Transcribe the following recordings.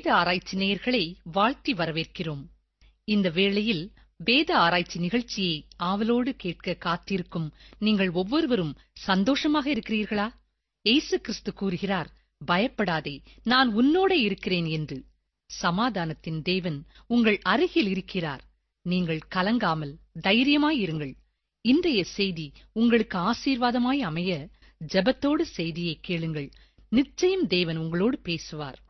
ஆராய்ச்சி நேயர்களை வாழ்த்தி வரவேற்கிறோம் இந்த வேளையில் வேத ஆராய்ச்சி நிகழ்ச்சியை ஆவலோடு கேட்க காத்திருக்கும் நீங்கள் ஒவ்வொருவரும் சந்தோஷமாக இருக்கிறீர்களா இயேசு கிறிஸ்து கூறுகிறார் பயப்படாதே நான் உன்னோட இருக்கிறேன் என்று சமாதானத்தின் தேவன் உங்கள் அருகில் இருக்கிறார் நீங்கள் கலங்காமல் தைரியமாயிருங்கள் இன்றைய செய்தி உங்களுக்கு ஆசீர்வாதமாய் அமைய ஜெபத்தோடு செய்தியை கேளுங்கள் நிச்சயம் தேவன் உங்களோடு பேசுவார்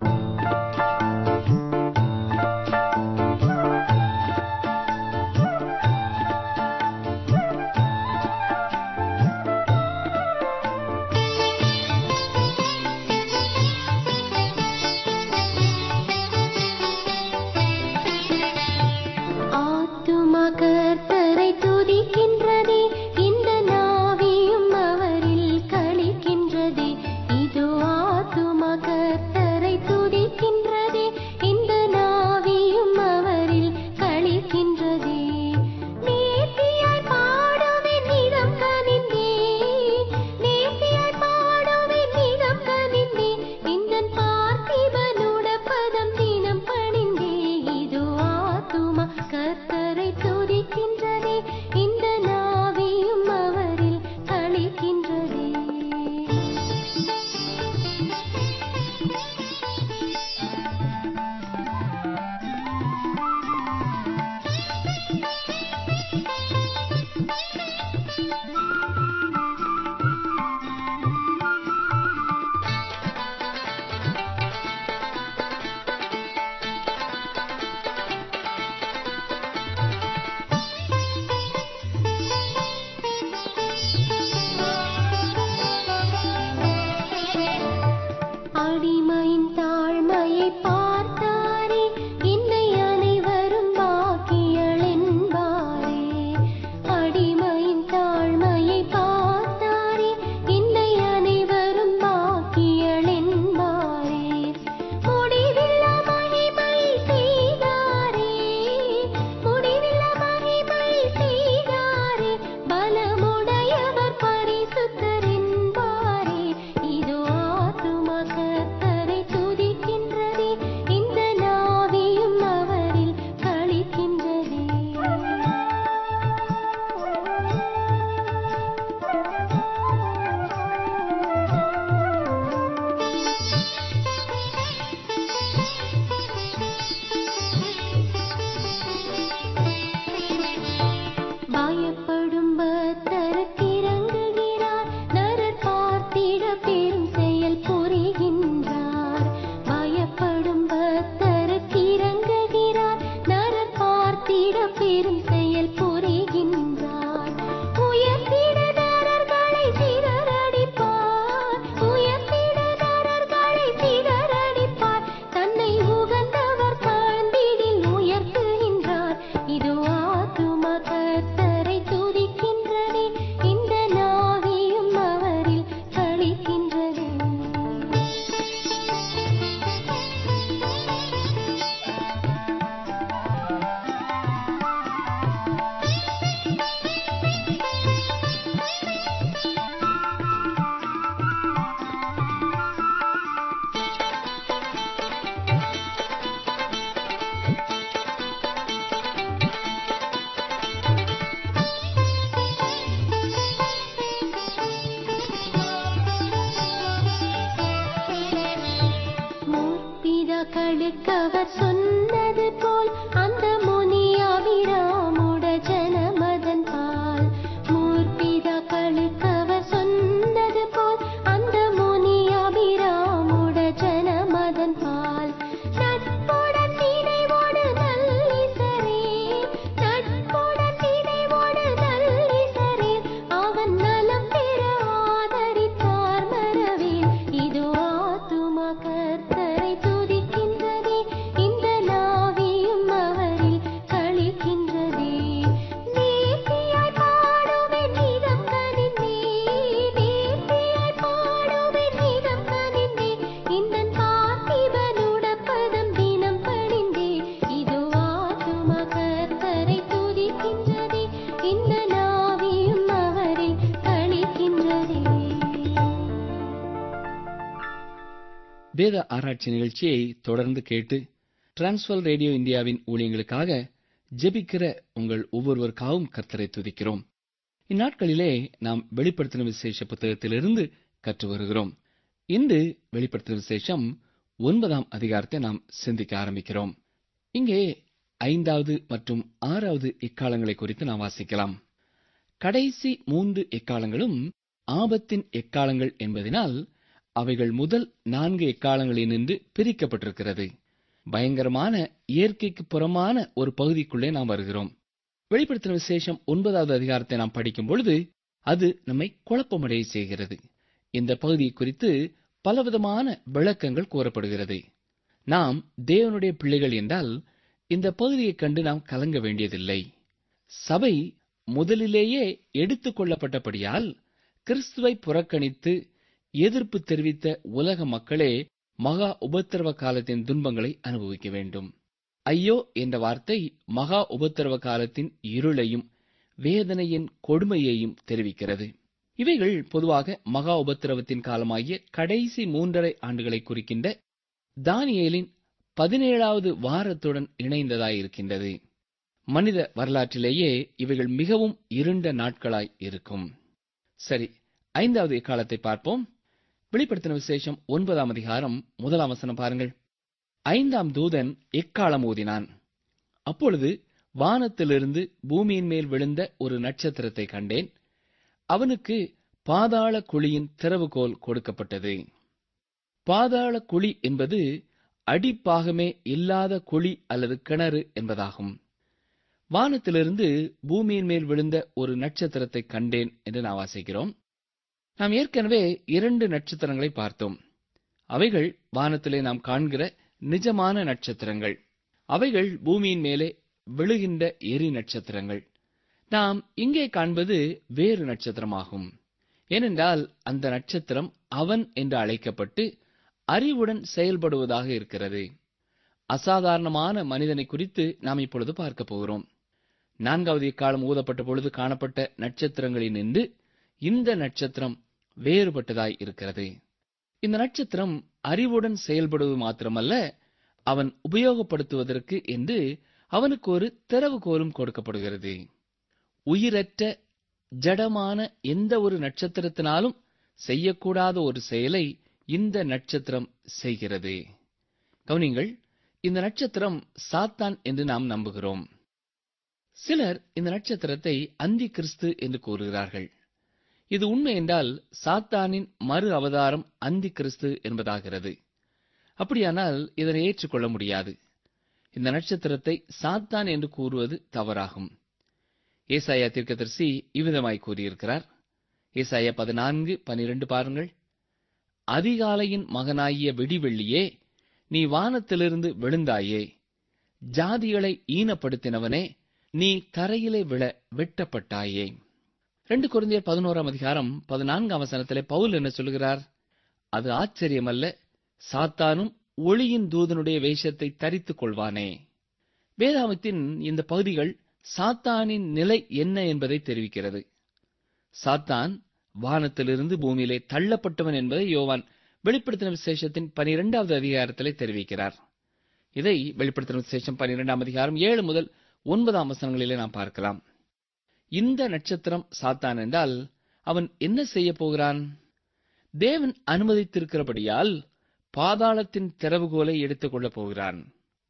ஆத்துமா கர்த்தரை துதிக்கின்றதே இந்த நாவியும் அவரில் களிக்கின்றதே இது ஆத்துமா கர்த்தரை துதி வேத ஆராய்ச்சி நிகழ்ச்சியை தொடர்ந்து கேட்டு டிரான்ஸ்வர் ரேடியோ இந்தியாவின் ஊழியங்களுக்காக ஜெபிக்கிற உங்கள் ஒவ்வொருவருக்காகவும் கர்த்தரை துதிக்கிறோம் இந்நாட்களிலே நாம் வெளிப்படுத்தின விசேஷ புத்தகத்திலிருந்து கற்று வருகிறோம் இன்று வெளிப்படுத்தின விசேஷம் ஒன்பதாம் அதிகாரத்தை நாம் சிந்திக்க ஆரம்பிக்கிறோம் இங்கே ஐந்தாவது மற்றும் ஆறாவது எக்காலங்களை குறித்து நாம் வாசிக்கலாம் கடைசி மூன்று எக்காலங்களும் ஆபத்தின் எக்காலங்கள் என்பதனால் அவைகள் முதல் நான்கு எக்காலங்களினின்று பிரிக்கப்பட்டிருக்கிறது பயங்கரமான இயற்கைக்கு புறமான ஒரு பகுதிக்குள்ளே நாம் வருகிறோம் வெளிப்படுத்தின விசேஷம் ஒன்பதாவது அதிகாரத்தை நாம் படிக்கும் பொழுது அது நம்மை குழப்பமடைய செய்கிறது இந்த பகுதியை குறித்து பலவிதமான விளக்கங்கள் கூறப்படுகிறது நாம் தேவனுடைய பிள்ளைகள் என்றால் இந்த பகுதியைக் கண்டு நாம் கலங்க வேண்டியதில்லை சபை முதலிலேயே எடுத்துக் கொள்ளப்பட்டபடியால் கிறிஸ்துவை புறக்கணித்து எதிர்ப்பு தெரிவித்த உலக மக்களே மகா உபத்திரவ காலத்தின் துன்பங்களை அனுபவிக்க வேண்டும் ஐயோ என்ற வார்த்தை மகா உபத்திரவ காலத்தின் இருளையும் வேதனையின் கொடுமையையும் தெரிவிக்கிறது இவைகள் பொதுவாக மகா உபத்திரவத்தின் காலமாகிய கடைசி மூன்றரை ஆண்டுகளை குறிக்கின்ற தானியேலின் பதினேழாவது வாரத்துடன் இணைந்ததாயிருக்கின்றது மனித வரலாற்றிலேயே இவைகள் மிகவும் இருண்ட நாட்களாய் இருக்கும் சரி ஐந்தாவது இக்காலத்தை பார்ப்போம் வெளிப்படுத்தின விசேஷம் ஒன்பதாம் அதிகாரம் முதலாம் வசனம் பாருங்கள் ஐந்தாம் தூதன் எக்காலம் ஊதினான் அப்பொழுது வானத்திலிருந்து பூமியின் மேல் விழுந்த ஒரு நட்சத்திரத்தை கண்டேன் அவனுக்கு பாதாள குழியின் திறவுகோல் கொடுக்கப்பட்டது பாதாள குழி என்பது அடிப்பாகமே இல்லாத குழி அல்லது கிணறு என்பதாகும் வானத்திலிருந்து பூமியின் மேல் விழுந்த ஒரு நட்சத்திரத்தை கண்டேன் என்று நாம் வாசிக்கிறோம் நாம் ஏற்கனவே இரண்டு நட்சத்திரங்களை பார்த்தோம் அவைகள் வானத்திலே நாம் காண்கிற நிஜமான நட்சத்திரங்கள் அவைகள் பூமியின் மேலே விழுகின்ற எரி நட்சத்திரங்கள் நாம் இங்கே காண்பது வேறு நட்சத்திரமாகும் ஏனென்றால் அந்த நட்சத்திரம் அவன் என்று அழைக்கப்பட்டு அறிவுடன் செயல்படுவதாக இருக்கிறது அசாதாரணமான மனிதனை குறித்து நாம் இப்பொழுது பார்க்க போகிறோம் நான்காவது இக்காலம் ஊதப்பட்ட பொழுது காணப்பட்ட நட்சத்திரங்களினின்று இந்த நட்சத்திரம் வேறுபட்டதாய் இருக்கிறது இந்த நட்சத்திரம் அறிவுடன் செயல்படுவது மாத்திரமல்ல அவன் உபயோகப்படுத்துவதற்கு என்று அவனுக்கு ஒரு திறவுகோலும் கொடுக்கப்படுகிறது உயிரற்ற ஜடமான எந்த ஒரு நட்சத்திரத்தினாலும் செய்யக்கூடாத ஒரு செயலை இந்த நட்சத்திரம் செய்கிறது கவனிங்கள் இந்த நட்சத்திரம் சாத்தான் என்று நாம் நம்புகிறோம் சிலர் இந்த நட்சத்திரத்தை அந்தி கிறிஸ்து என்று கூறுகிறார்கள் இது உண்மை என்றால் சாத்தானின் மறு அவதாரம் அந்தி கிறிஸ்து என்பதாகிறது அப்படியானால் இதனை ஏற்றுக்கொள்ள முடியாது இந்த நட்சத்திரத்தை சாத்தான் என்று கூறுவது தவறாகும் ஏசாயா தீர்க்கதரிசி இவ்விதமாய் கூறியிருக்கிறார் ஏசாயா பதினான்கு பனிரெண்டு பாருங்கள் அதிகாலையின் மகனாகிய விடிவெள்ளியே நீ வானத்திலிருந்து விழுந்தாயே ஜாதிகளை ஈனப்படுத்தினவனே நீ தரையிலே விழ வெட்டப்பட்டாயே ரெண்டு குருந்தியர் பதினோராம் அதிகாரம் பதினான்காம் வசனத்திலே பவுல் என்ன சொல்கிறார் அது ஆச்சரியமல்ல சாத்தானும் ஒளியின் தூதனுடைய வேஷத்தை தரித்துக் கொள்வானே வேதாமத்தின் இந்த பகுதிகள் சாத்தானின் நிலை என்ன என்பதை தெரிவிக்கிறது சாத்தான் வானத்திலிருந்து பூமியிலே தள்ளப்பட்டவன் என்பதை யோவான் வெளிப்படுத்தின விசேஷத்தின் பனிரெண்டாவது அதிகாரத்திலே தெரிவிக்கிறார் இதை வெளிப்படுத்தின விசேஷம் பனிரெண்டாம் அதிகாரம் ஏழு முதல் ஒன்பதாம் வசனங்களிலே நாம் பார்க்கலாம் இந்த நட்சத்திரம் சாத்தான் என்றால் அவன் என்ன செய்ய போகிறான் தேவன் அனுமதித்திருக்கிறபடியால் பாதாளத்தின் திறவுகோலை எடுத்துக் கொள்ளப் போகிறான்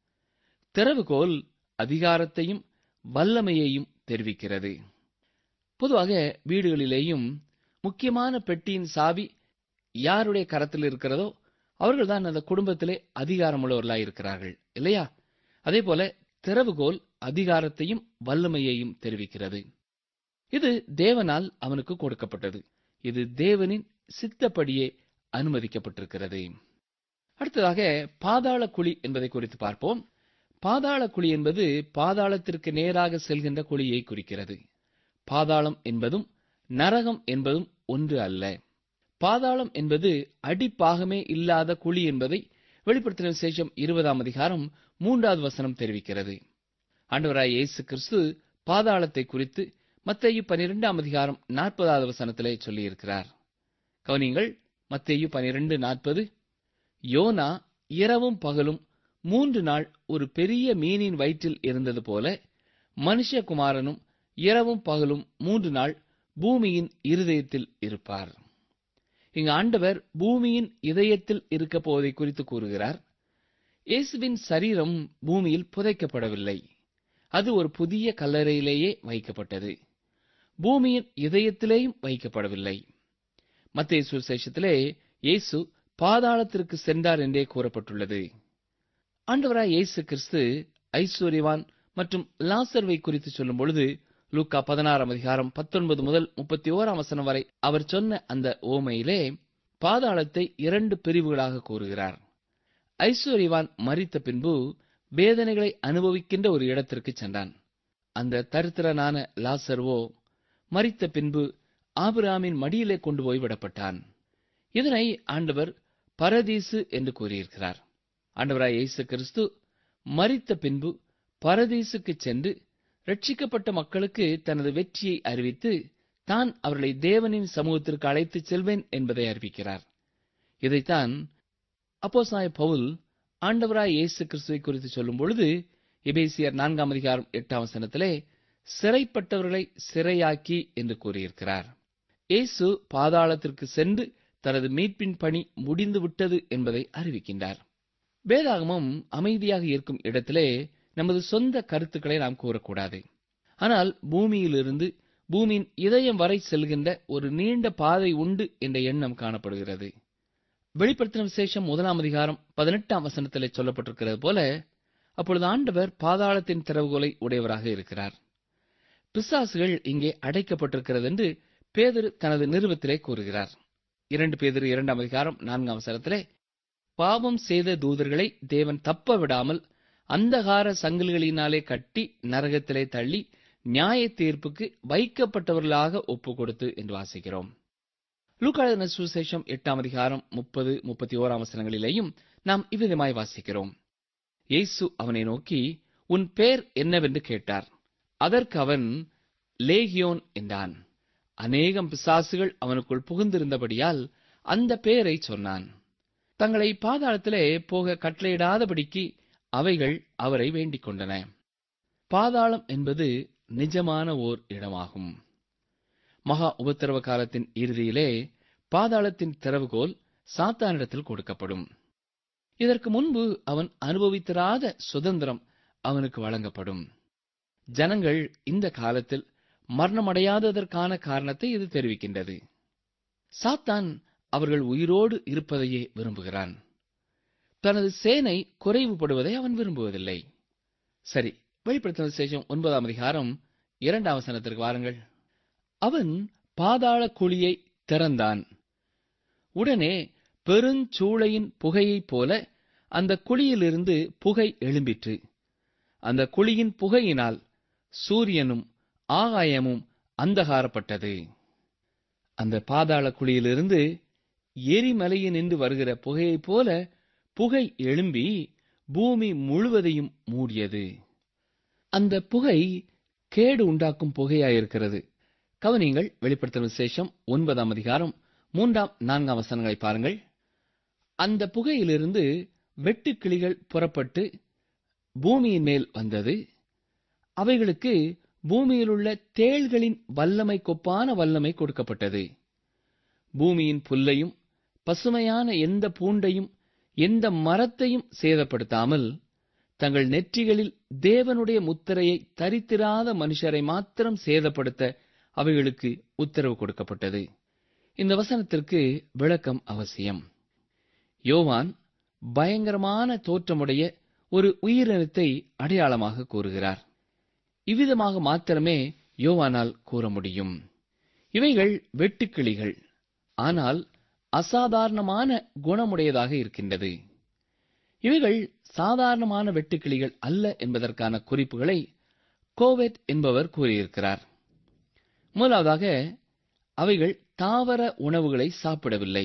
திறவுகோல் அதிகாரத்தையும் வல்லமையையும் தெரிவிக்கிறது பொதுவாக வீடுகளிலேயும் முக்கியமான பெட்டியின் சாவி யாருடைய கரத்தில் இருக்கிறதோ அவர்கள்தான் அந்த குடும்பத்திலே அதிகாரமுள்ளவர்களாய் இருக்கிறார்கள் இல்லையா அதே போல திறவுகோல் அதிகாரத்தையும் வல்லமையையும் தெரிவிக்கிறது இது தேவனால் அவனுக்கு கொடுக்கப்பட்டது இது தேவனின் சித்தப்படியே அனுமதிக்கப்பட்டிருக்கிறது அடுத்ததாக பாதாள குழி என்பதை குறித்து பார்ப்போம் பாதாள குழி என்பது பாதாளத்திற்கு நேராக செல்கின்ற குழியை குறிக்கிறது பாதாளம் என்பதும் நரகம் என்பதும் ஒன்று அல்ல பாதாளம் என்பது அடிப்பாகமே இல்லாத குழி என்பதை வெளிப்படுத்தின விசேஷம் இருபதாம் அதிகாரம் மூன்றாவது வசனம் தெரிவிக்கிறது ஆண்டவராய் இயேசு கிறிஸ்து பாதாளத்தை குறித்து மத்தேயு பனிரெண்டாம் அதிகாரம் நாற்பதாவது வசனத்திலே சொல்லியிருக்கிறார் கவனிங்கள் மத்தேயு பனிரெண்டு நாற்பது யோனா இரவும் பகலும் மூன்று நாள் ஒரு பெரிய மீனின் வயிற்றில் இருந்தது போல மனுஷகுமாரனும் இரவும் பகலும் மூன்று நாள் பூமியின் இருதயத்தில் இருப்பார் இங்கு ஆண்டவர் பூமியின் இதயத்தில் இருக்க போவதை குறித்து கூறுகிறார் இயேசுவின் சரீரம் பூமியில் புதைக்கப்படவில்லை அது ஒரு புதிய கல்லறையிலேயே வைக்கப்பட்டது பூமியின் இதயத்திலேயும் வைக்கப்படவில்லை மத்திய சுசேஷத்திலே இயேசு பாதாளத்திற்கு சென்றார் என்றே கூறப்பட்டுள்ளது ஆண்டவராய் இயேசு கிறிஸ்து ஐஸ்வர்யவான் மற்றும் லாசர்வை குறித்து சொல்லும் பொழுது லூக்கா பதினாறாம் அதிகாரம் பத்தொன்பது முதல் முப்பத்தி ஓராம் வசனம் வரை அவர் சொன்ன அந்த ஓமையிலே பாதாளத்தை இரண்டு பிரிவுகளாக கூறுகிறார் ஐஸ்வர்யவான் மறித்த பின்பு வேதனைகளை அனுபவிக்கின்ற ஒரு இடத்திற்கு சென்றான் அந்த தரித்திரனான லாசர்வோ மறித்த பின்பு ஆபிராமின் மடியிலே கொண்டு போய் விடப்பட்டான் இதனை ஆண்டவர் பரதீசு என்று கூறியிருக்கிறார் ஆண்டவராய் இயேசு கிறிஸ்து மறித்த பின்பு பரதீசுக்கு சென்று ரட்சிக்கப்பட்ட மக்களுக்கு தனது வெற்றியை அறிவித்து தான் அவர்களை தேவனின் சமூகத்திற்கு அழைத்துச் செல்வேன் என்பதை அறிவிக்கிறார் இதைத்தான் அப்போஸ்தலனாகிய பவுல் ஆண்டவராய் இயேசு கிறிஸ்துவை குறித்து சொல்லும் பொழுது எபேசியர் நான்காம் அதிகாரம் எட்டாம் வசனத்திலே சிறைப்பட்டவர்களை சிறையாக்கி என்று கூறியிருக்கிறார் இயேசு பாதாளத்திற்கு சென்று தனது மீட்பின் பணி முடிந்து விட்டது என்பதை அறிவிக்கின்றார் வேதாகமம் அமைதியாக இருக்கும் இடத்திலே நமது சொந்த கருத்துக்களை நாம் கூறக்கூடாது ஆனால் பூமியிலிருந்து பூமியின் இதயம் வரை செல்கின்ற ஒரு நீண்ட பாதை உண்டு என்ற எண்ணம் காணப்படுகிறது வெளிப்படுத்தின விசேஷம் முதலாம் அதிகாரம் பதினெட்டாம் வசனத்திலே சொல்லப்பட்டிருக்கிறது போல அப்பொழுது ஆண்டவர் பாதாளத்தின் திறவுகோலை உடையவராக இருக்கிறார் பிசாசுகள் இங்கே அடைக்கப்பட்டிருக்கிறது என்று பேதர் தனது நிறுவத்திலே கூறுகிறார் இரண்டு பேதர் இரண்டாம் அதிகாரம் நான்காம் வசனத்திலே பாவம் செய்த தூதர்களை தேவன் தப்ப விடாமல் அந்தகார சங்கில்களினாலே கட்டி நரகத்திலே தள்ளி நியாய தீர்ப்புக்கு வைக்கப்பட்டவர்களாக ஒப்பு கொடுத்து என்று வாசிக்கிறோம் லூக்காளன சுசேஷம் எட்டாம் அதிகாரம் முப்பது முப்பத்தி ஓராம் வசனங்களிலேயும் நாம் இவ்விதமாய் வாசிக்கிறோம் இயேசு அவனை நோக்கி உன் பேர் என்னவென்று கேட்டார் அதற்கு அவன் லேகியோன் என்றான் அநேகம் பிசாசுகள் அவனுக்குள் புகுந்திருந்தபடியால் அந்த பெயரை சொன்னான் தங்களை பாதாளத்திலே போக கட்டளையிடாதபடிக்கு அவைகள் அவரை வேண்டிக் கொண்டன பாதாளம் என்பது நிஜமான ஓர் இடமாகும் மகா உபத்திரவ காலத்தின் இறுதியிலே பாதாளத்தின் திறவுகோல் சாத்தானிடத்தில் கொடுக்கப்படும் இதற்கு முன்பு அவன் அனுபவித்திராத சுதந்திரம் அவனுக்கு வழங்கப்படும் ஜனங்கள் இந்த காலத்தில் மரணமடையாததற்கான காரணத்தை இது தெரிவிக்கின்றது சாத்தான் அவர்கள் உயிரோடு இருப்பதையே விரும்புகிறான் தனது சேனை குறைவுபடுவதை அவன் விரும்புவதில்லை சரி வெளிப்படுத்தின விசேஷம் ஒன்பதாம் அதிகாரம் இரண்டாம் வசனத்திற்கு வாருங்கள் அவன் பாதாள குழியை திறந்தான் உடனே பெருஞ்சூளையின் புகையைப் போல அந்த குழியிலிருந்து புகை எழும்பிற்று அந்த குழியின் புகையினால் சூரியனும் ஆகாயமும் அந்தகாரப்பட்டது அந்த பாதாள குழியிலிருந்து எரிமலையினின்று வருகிற புகையைப் போல புகை எழும்பி பூமி முழுவதையும் மூடியது அந்த புகை கேடு உண்டாக்கும் புகையாயிருக்கிறது கவனிங்கள் வெளிப்படுத்தும் விசேஷம் ஒன்பதாம் அதிகாரம் மூன்றாம் நான்காம் வசனங்களை பாருங்கள் அந்த புகையிலிருந்து வெட்டுக்கிளிகள் புறப்பட்டு பூமியின் மேல் வந்தது அவைகளுக்கு பூமியிலுள்ள தேள்களின் வல்லமை கொப்பான வல்லமை கொடுக்கப்பட்டது பூமியின் புல்லையும் பசுமையான எந்த பூண்டையும் எந்த மரத்தையும் சேதப்படுத்தாமல் தங்கள் நெற்றிகளில் தேவனுடைய முத்திரையை தரித்திராத மனுஷரை மாத்திரம் சேதப்படுத்த அவைகளுக்கு உத்தரவு கொடுக்கப்பட்டது இந்த வசனத்திற்கு விளக்கம் அவசியம் யோவான் பயங்கரமான தோற்றமுடைய ஒரு உயிரினத்தை அடையாளமாக கூறுகிறார் இவ்விதமாக மாத்திரமே யோவானால் கூற முடியும் இவைகள் வெட்டுக்கிளிகள் ஆனால் அசாதாரணமான குணமுடையதாக இருக்கின்றது இவைகள் சாதாரணமான வெட்டுக்கிளிகள் அல்ல என்பதற்கான குறிப்புகளை கோவெட் என்பவர் கூறியிருக்கிறார் முதலாவதாக அவைகள் தாவர உணவுகளை சாப்பிடவில்லை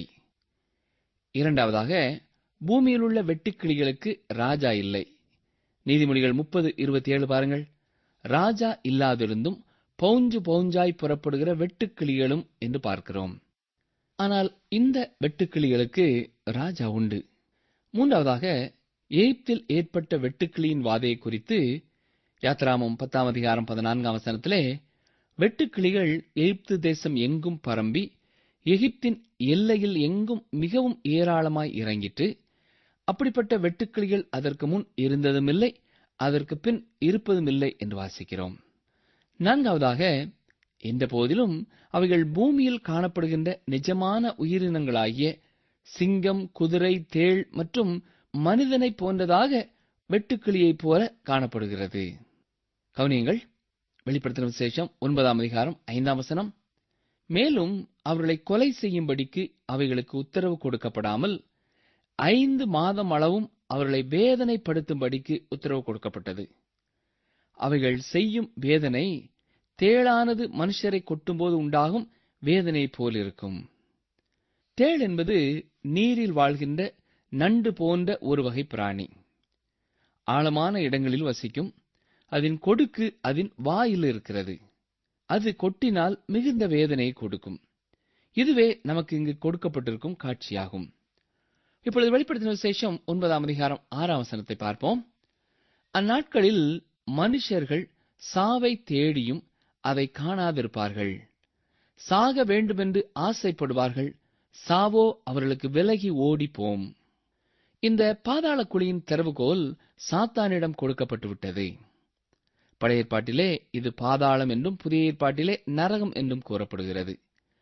இரண்டாவதாக பூமியிலுள்ள வெட்டுக்கிளிகளுக்கு ராஜா இல்லை நீதிமொழிகள் முப்பது இருபத்தி ஏழு பாருங்கள் ராஜா இல்லாதிருந்தும் பவுஞ்சு பவுஞ்சாய் புறப்படுகிற வெட்டுக்கிளிகளும் என்று பார்க்கிறோம் ஆனால் இந்த வெட்டுக்கிளிகளுக்கு ராஜா உண்டு மூன்றாவதாக எகிப்தில் ஏற்பட்ட வெட்டுக்கிளியின் வாதையை குறித்து யாத்ராமம் பத்தாம் அதிகாரம் பதினான்காம் வசனத்திலே வெட்டுக்கிளிகள் எகிப்து தேசம் எங்கும் பரம்பி எகிப்தின் எல்லையில் எங்கும் மிகவும் ஏராளமாய் இறங்கிற்று அப்படிப்பட்ட வெட்டுக்கிளிகள் அதற்கு முன் இருந்ததுமில்லை அதற்கு பின் இருப்பதுமில்லை என்று வாசிக்கிறோம் நான்காவதாக என்ற போதிலும் அவைகள் பூமியில் காணப்படுகின்ற நிஜமான உயிரினங்களாகிய சிங்கம் குதிரை தேள் மற்றும் மனிதனை போன்றதாக வெட்டுக்கிளியைப் போல காணப்படுகிறது கவனியங்கள் வெளிப்படுத்தின விசேஷம் ஒன்பதாம் அதிகாரம் ஐந்தாம் வசனம் மேலும் அவர்களை கொலை செய்யும்படிக்கு அவைகளுக்கு உத்தரவு கொடுக்கப்படாமல் ஐந்து மாதம் அளவும் அவர்களை வேதனைப்படுத்தும்படிக்கு உத்தரவு கொடுக்கப்பட்டது அவைகள் செய்யும் வேதனை தேளானது மனுஷரை கொட்டும்போது உண்டாகும் வேதனை போல் இருக்கும் தேள் என்பது நீரில் வாழ்கின்ற நண்டு போன்ற ஒரு வகை பிராணி ஆழமான இடங்களில் வசிக்கும் அதன் கொடுக்கு அதன் வாயில் இருக்கிறது அது கொட்டினால் மிகுந்த வேதனையை கொடுக்கும் இதுவே நமக்கு இங்கு கொடுக்கப்பட்டிருக்கும் காட்சியாகும் இப்பொழுது வெளிப்படுத்தின விசேஷம் ஒன்பதாம் அதிகாரம் ஆறாம் வசனத்தை பார்ப்போம் அந்நாட்களில் மனுஷர்கள் சாவை தேடியும் அதை காணாதிருப்பார்கள் சாக வேண்டுமென்று ஆசைப்படுவார்கள் சாவோ அவர்களுக்கு விலகி ஓடிப்போம் இந்த பாதாள குழியின் திறவுகோல் சாத்தானிடம் கொடுக்கப்பட்டு விட்டது பழைய ஏற்பாட்டிலே இது பாதாளம் என்றும் புதிய ஏற்பாட்டிலே நரகம் என்றும் கூறப்படுகிறது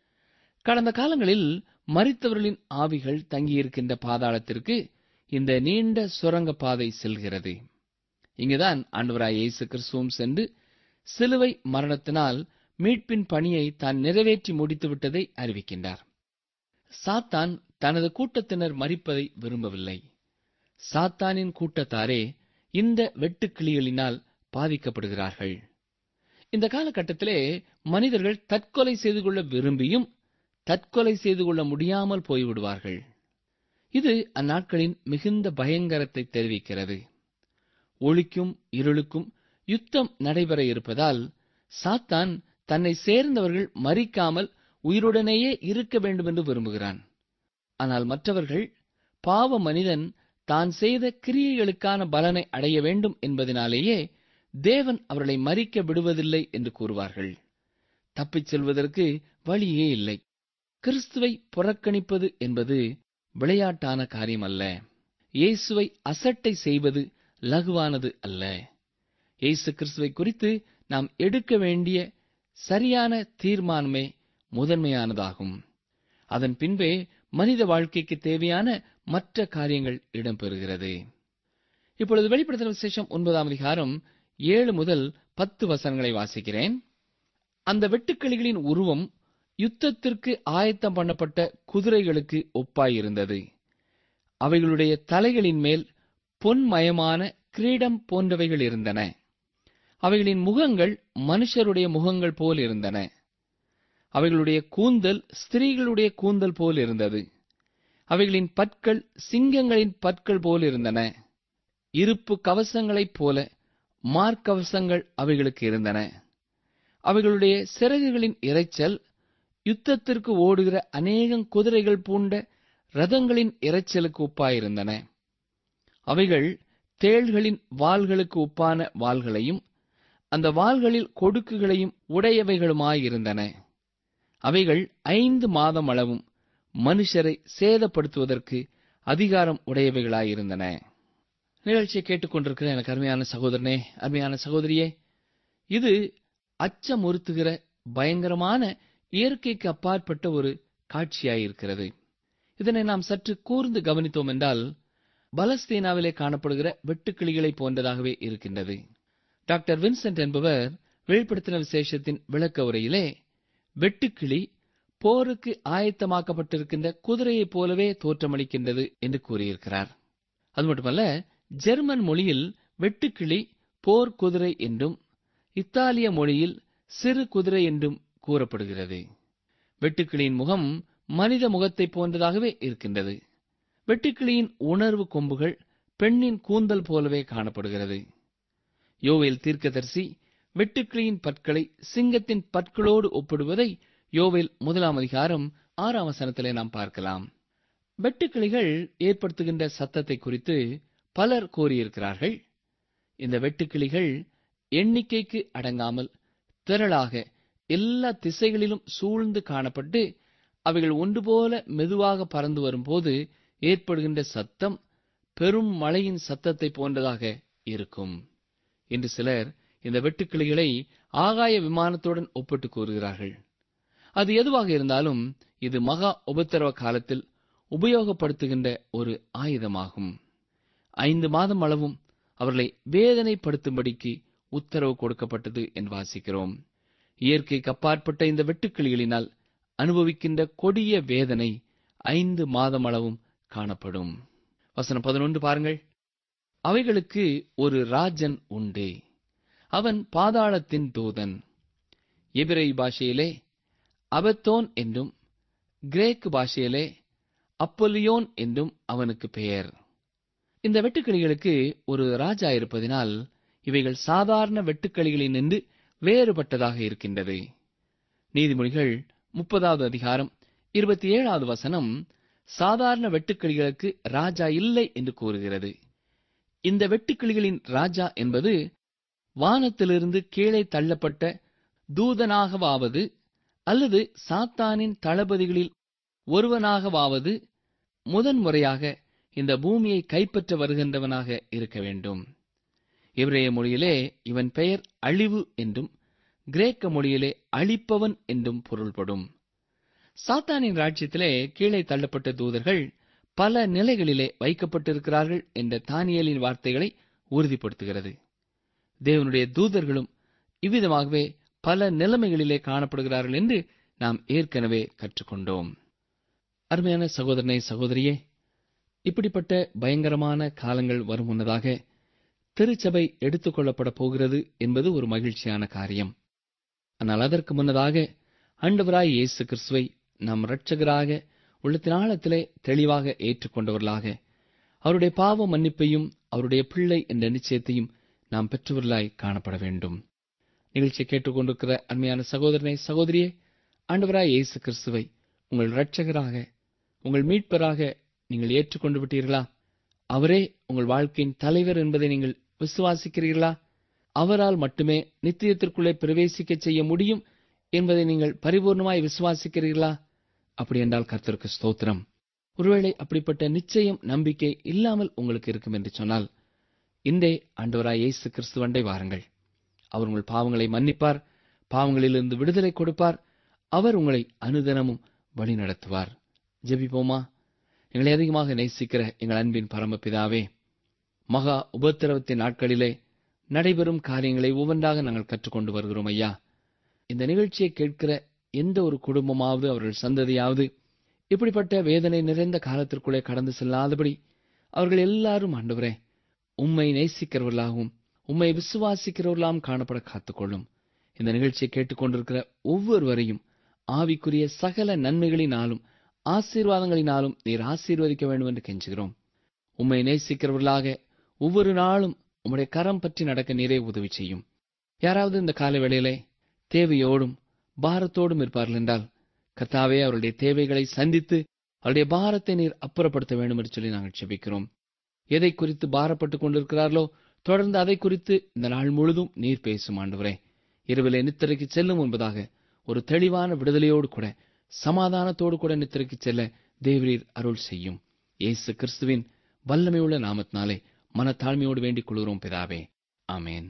கடந்த காலங்களில் மரித்தவர்களின் ஆவிகள் தங்கியிருக்கின்ற பாதாளத்திற்கு இந்த நீண்ட சுரங்க பாதை செல்கிறது இங்குதான் ஆண்டவராய் இயேசு கிறிஸ்துவும் சென்று சிலுவை மரணத்தினால் மீட்பின் பணியை தான் நிறைவேற்றி முடித்து விட்டதை அறிவிக்கின்றார் சாத்தான் தனது கூட்டத்தினர் மறிப்பதை விரும்பவில்லை சாத்தானின் கூட்டத்தாரே இந்த வெட்டுக்கிளிகளினால் பாதிக்கப்படுகிறார்கள் இந்த காலகட்டத்திலே மனிதர்கள் தற்கொலை செய்து கொள்ள விரும்பியும் தற்கொலை செய்து கொள்ள முடியாமல் போய்விடுவார்கள் இது அந்நாட்களின் மிகுந்த பயங்கரத்தை தெரிவிக்கிறது ஒளிக்கும் இருளுக்கும் யுத்தம் நடைபெற இருப்பதால் சாத்தான் தன்னை சேர்ந்தவர்கள் மறிக்காமல் உயிருடனேயே இருக்க வேண்டும் என்று விரும்புகிறான் ஆனால் மற்றவர்கள் பாவ மனிதன் தான் செய்த கிரியைகளுக்கான பலனை அடைய வேண்டும் என்பதனாலேயே தேவன் அவர்களை மறிக்க விடுவதில்லை என்று கூறுவார்கள் தப்பிச் செல்வதற்கு வழியே இல்லை கிறிஸ்துவை புறக்கணிப்பது என்பது விளையாட்டான காரியம் அல்ல இயேசுவை அசட்டை செய்வது லகுவானது அல்ல இயேசு கிறிஸ்துவை குறித்து நாம் எடுக்க வேண்டிய சரியான தீர்மானமே முதன்மையானதாகும் அதன் பின்பே மனித வாழ்க்கைக்கு தேவையான மற்ற காரியங்கள் இடம்பெறுகிறது இப்பொழுது வெளிப்படுத்தின விசேஷம் ஒன்பதாம் அதிகாரம் ஏழு முதல் பத்து வசனங்களை வாசிக்கிறேன் அந்த வெட்டுக்கிளிகளின் உருவம் யுத்தத்திற்கு ஆயத்தம் பண்ணப்பட்ட குதிரைகளுக்கு ஒப்பாயிருந்தது அவைகளுடைய தலைகளின் மேல் பொன்மயமான கிரீடம் போன்றவைகள் இருந்தன அவைகளின் முகங்கள் மனுஷருடைய முகங்கள் போல் இருந்தன அவைகளுடைய கூந்தல் ஸ்திரீகளுடைய கூந்தல் போல் இருந்தது அவைகளின் பற்கள் சிங்கங்களின் பற்கள் போல் இருந்தன இருப்பு கவசங்களைப் போல மார்க்கவசங்கள் அவைகளுக்கு இருந்தன அவைகளுடைய சிறகுகளின் இரைச்சல் யுத்தத்திற்கு ஓடுகிற அநேகம் குதிரைகள் பூண்ட ரதங்களின் இரைச்சலுக்கு ஒப்பாயிருந்தன அவைகள் தேள்களின் வாள்களுக்கு ஒப்பான வாள்களையும் அந்த வாள்களில் கொடுக்குகளையும் உடையவைகளுமாயிருந்தன அவைகள் ஐந்து மாதம் அளவும் மனுஷரை சேதப்படுத்துவதற்கு அதிகாரம் உடையவைகளாயிருந்தன நிகழ்ச்சியை கேட்டுக்கொண்டிருக்கிற எனக்கு அருமையான சகோதரனே அருமையான சகோதரியே இது அச்சமுறுத்துகிற பயங்கரமான இயற்கைக்கு அப்பாற்பட்ட ஒரு காட்சியாயிருக்கிறது இதனை நாம் சற்று கூர்ந்து கவனித்தோம் என்றால் பலஸ்தீனாவிலே காணப்படுகிற வெட்டுக்கிளிகளைப் போன்றதாகவே இருக்கின்றது டாக்டர் வின்சென்ட் என்பவர் வெளிப்படுத்தின விசேஷத்தின் விளக்க உரையிலே வெட்டுக்கிளி போருக்கு ஆயத்தமாக்கப்பட்டிருக்கின்ற குதிரையைப் போலவே தோற்றமளிக்கின்றது என்று கூறியிருக்கிறார் அது மட்டுமல்ல ஜெர்மன் மொழியில் வெட்டுக்கிளி போர் குதிரை என்றும் இத்தாலிய மொழியில் சிறு குதிரை என்றும் கூறப்படுகிறது வெட்டுக்கிளியின் முகம் மனித முகத்தைப் போன்றதாகவே இருக்கின்றது வெட்டுக்கிளியின் உணர்வு கொம்புகள் பெண்ணின் கூந்தல் போலவே காணப்படுகிறது யோவேல் தீர்க்கதரிசி வெட்டுக்கிளியின் பற்களை சிங்கத்தின் பற்களோடு ஒப்பிடுவதை யோவேல் முதலாம் அதிகாரம் ஆறாம் வசனத்திலே நாம் பார்க்கலாம் வெட்டுக்கிளிகள் ஏற்படுத்துகின்ற சத்தத்தை குறித்து பலர் கூறியிருக்கிறார்கள் இந்த வெட்டுக்கிளிகள் எண்ணிக்கைக்கு அடங்காமல் திரளாக எல்லா திசைகளிலும் சூழ்ந்து காணப்பட்டு அவைகள் ஒன்று போல மெதுவாக பறந்து வரும்போது ஏற்படுகின்ற சத்தம் பெரும் மழையின் சத்தத்தை போன்றதாக இருக்கும் என்று சிலர் இந்த வெட்டுக்கிளிகளை ஆகாய விமானத்துடன் ஒப்பிட்டு கூறுகிறார்கள் அது எதுவாக இருந்தாலும் இது மகா உபத்திரவ காலத்தில் உபயோகப்படுத்துகின்ற ஒரு ஆயுதமாகும் ஐந்து மாதம் அளவும் அவர்களை வேதனைப்படுத்தும்படிக்கு உத்தரவு கொடுக்கப்பட்டது என்று வாசிக்கிறோம் இயற்கைக்கு அப்பாற்பட்ட இந்த வெட்டுக்கிளிகளினால் அனுபவிக்கின்ற கொடிய வேதனை ஐந்து மாதம் அளவும் காணப்படும் வசனம் பதினொன்று பாருங்கள் அவைகளுக்கு ஒரு ராஜன் உண்டு அவன் பாதாளத்தின் தூதன் எபிரை பாஷையிலே அபத்தோன் என்றும் கிரேக்கு பாஷையிலே அப்பொலியோன் என்றும் அவனுக்கு பெயர் இந்த வெட்டுக்கிளிகளுக்கு ஒரு ராஜா இருப்பதினால் இவைகள் சாதாரண வெட்டுக்கிளிகளில் நின்று வேறுபட்டதாக இருக்கின்றது நீதிமொழிகள் முப்பதாவது அதிகாரம் இருபத்தி ஏழாவது வசனம் சாதாரண வெட்டுக்கிளிகளுக்கு ராஜா இல்லை என்று கூறுகிறது இந்த வெட்டுக்கிளிகளின் ராஜா என்பது வானத்திலிருந்து கீழே தள்ளப்பட்ட தூதனாகவாவது அல்லது சாத்தானின் தளபதிகளில் ஒருவனாகவாவது முதன்முறையாக இந்த பூமியை கைப்பற்ற வருகின்றவனாக இருக்க வேண்டும் இவரைய மொழியிலே இவன் பெயர் அழிவு என்றும் கிரேக்க மொழியிலே அழிப்பவன் என்றும் பொருள்படும் சாத்தானின் ராஜ்யத்திலே கீழே தள்ளப்பட்ட தூதர்கள் பல நிலைகளிலே வைக்கப்பட்டிருக்கிறார்கள் என்ற தானியலின் வார்த்தைகளை உறுதிப்படுத்துகிறது தேவனுடைய தூதர்களும் இவ்விதமாகவே பல நிலைமைகளிலே காணப்படுகிறார்கள் என்று நாம் ஏற்கனவே கற்றுக்கொண்டோம் அருமையான சகோதரனை சகோதரியே இப்படிப்பட்ட பயங்கரமான காலங்கள் வரும் முன்னதாக திருச்சபை எடுத்துக் கொள்ளப்பட போகிறது என்பது ஒரு மகிழ்ச்சியான காரியம் ஆனால் அதற்கு முன்னதாக ஆண்டவராய் இயேசு கிறிஸ்துவை நம் இரட்சகராக உள்ளத்தினாலத்திலே தெளிவாக ஏற்றுக்கொண்டவர்களாக அவருடைய பாவ மன்னிப்பையும் அவருடைய பிள்ளை என்ற நிச்சயத்தையும் நாம் பெற்றவர்களாய் காணப்பட வேண்டும் நிகழ்ச்சியை கேட்டுக்கொண்டிருக்கிற அருமையான சகோதரனை சகோதரியே ஆண்டவராய் இயேசு கிறிஸ்துவை உங்கள் இரட்சகராக உங்கள் மீட்பராக நீங்கள் ஏற்றுக்கொண்டு விட்டீர்களா அவரே உங்கள் வாழ்க்கையின் தலைவர் என்பதை நீங்கள் விசுவாசிக்கிறீர்களா அவரால் மட்டுமே நித்தியத்திற்குள்ளே பிரவேசிக்க செய்ய முடியும் என்பதை நீங்கள் பரிபூர்ணமாய் விசுவாசிக்கிறீர்களா அப்படி என்றால் கர்த்தருக்கு ஸ்தோத்திரம் ஒருவேளை அப்படிப்பட்ட நிச்சயம் நம்பிக்கை இல்லாமல் உங்களுக்கு இருக்கும் என்று சொன்னால் இன்றே ஆண்டவராய் இயேசு கிறிஸ்துவண்டை வாருங்கள் அவர் உங்கள் பாவங்களை மன்னிப்பார் பாவங்களிலிருந்து விடுதலை கொடுப்பார் அவர் உங்களை அனுதினமும் வழி நடத்துவார் ஜெபிப்போமா எங்களை அதிகமாக நேசிக்கிற எங்கள் அன்பின் பரமபிதாவே மகா உபத்திரவத்தின் நாட்களிலே நடைபெறும் காரியங்களை ஒவ்வொன்றாக நாங்கள் கற்றுக்கொண்டு வருகிறோம் ஐயா இந்த நிகழ்ச்சியை கேட்கிற எந்த ஒரு குடும்பமாவது அவர்கள் சந்ததியாவது இப்படிப்பட்ட வேதனை நிறைந்த காலத்திற்குள்ளே கடந்து செல்லாதபடி அவர்கள் எல்லாரும் ஆண்டவரே உம்மை நேசிக்கிறவர்களாகவும் உம்மை விசுவாசிக்கிறவர்களாகவும் காணப்பட காத்துக்கொள்ளும் இந்த நிகழ்ச்சியை கேட்டுக்கொண்டிருக்கிற ஒவ்வொருவரையும் ஆவிக்குரிய சகல நன்மைகளினாலும் ஆசீர்வாதங்களினாலும் நீர் ஆசீர்வதிக்க வேண்டும் என்று கெஞ்சுகிறோம் உம்மை நேசிக்கிறவர்களாக ஒவ்வொரு நாளும் உம்முடைய கரம் பற்றி நடக்க நீரே உதவி செய்யும் யாராவது இந்த கால வேளையிலே தேவையோடும் பாரத்தோடும் இருப்பார்கள் என்றால் கர்த்தாவே அவருடைய தேவைகளை சந்தித்து அவருடைய பாரத்தை நீர் அப்புறப்படுத்த வேண்டும் என்று சொல்லி நாங்கள் செபிக்கிறோம் எதை குறித்து பாரப்பட்டுக் கொண்டிருக்கிறார்களோ தொடர்ந்து அதை குறித்து இந்த நாள் முழுதும் நீர் பேசும் ஆண்டவரே இரவிலே நித்திரைக்கு செல்லும் என்பதாக ஒரு தெளிவான விடுதலையோடு கூட சமாதானத்தோடு கூட நித்திரைக்கு செல்ல தேவரீர் அருள் செய்யும் இயேசு கிறிஸ்துவின் வல்லமையுள்ள நாமத்தினாலே மனத்தாழ்மையோடு வேண்டிக் கொள்கிறோம் பிதாவே ஆமேன்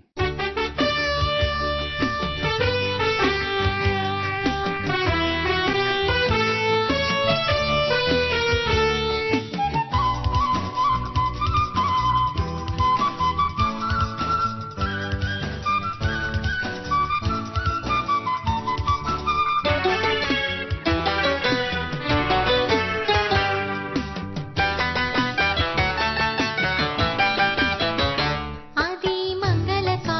அதிமங்கல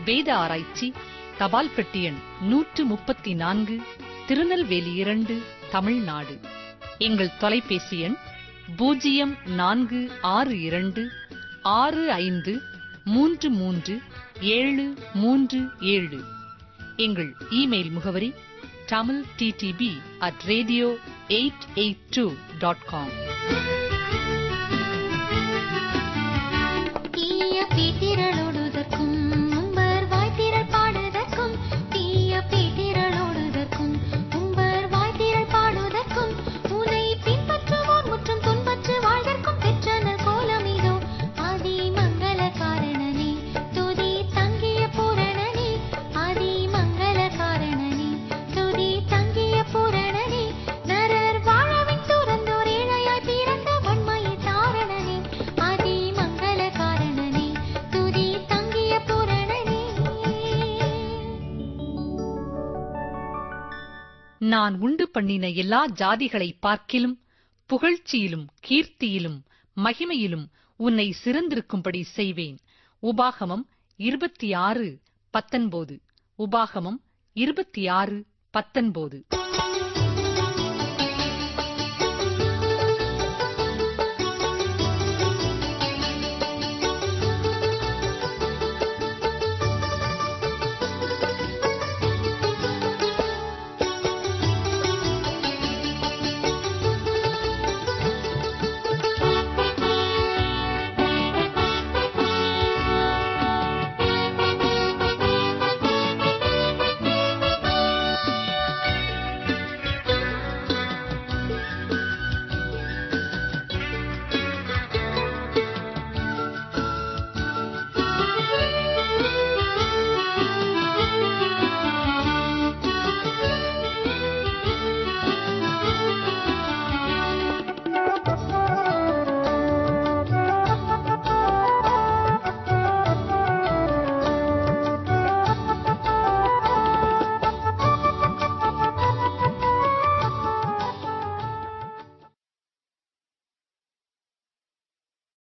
வேத ஆராய்ச்சி தபால் பெட்டி எண் நூற்று முப்பத்தி நான்கு திருநெல்வேலி இரண்டு தமிழ்நாடு எங்கள் தொலைபேசி எண் பூஜ்ஜியம் நான்கு ஆறு இரண்டு ஆறு ஐந்து மூன்று மூன்று ஏழு மூன்று ஏழு எங்கள் இமெயில் முகவரி Tamil TTB at radio eight eight two dot com தீய பேத்திரளோடுதற்கும் உம்பர் வாய்த்திரள் பாடுதற்கும் தீய பேத்திரளோடுதற்கும் உம்பர் வாய்த்திரள் பாடுதற்கும் உனை பின்பற்றுவோர் முற்றும் துன்பற்று வாழ்தற்கும் பெற்றன கோலமிதோ ஆதி மங்கள காரணனே துதி தங்கிய பூரணனே ஆதி மங்கள காரணனே துதி தங்கிய பூரணனே நரர் வாழவின் துறந்தோர் ஏழையாய் பிறந்த வன்மையை தாரணனே ஆதி மங்கள காரணனே துதி தங்கிய பூரணனே நான் உண்டு பண்ணின எல்லா ஜாதிகளை பார்க்கிலும் புகழ்ச்சியிலும் கீர்த்தியிலும் மகிமையிலும் உன்னை சிறந்திருக்கும்படி செய்வேன் உபாகமம் இருபத்தி ஆறு பத்தொன்பது உபாகமம் இருபத்தி ஆறு பத்தொன்பது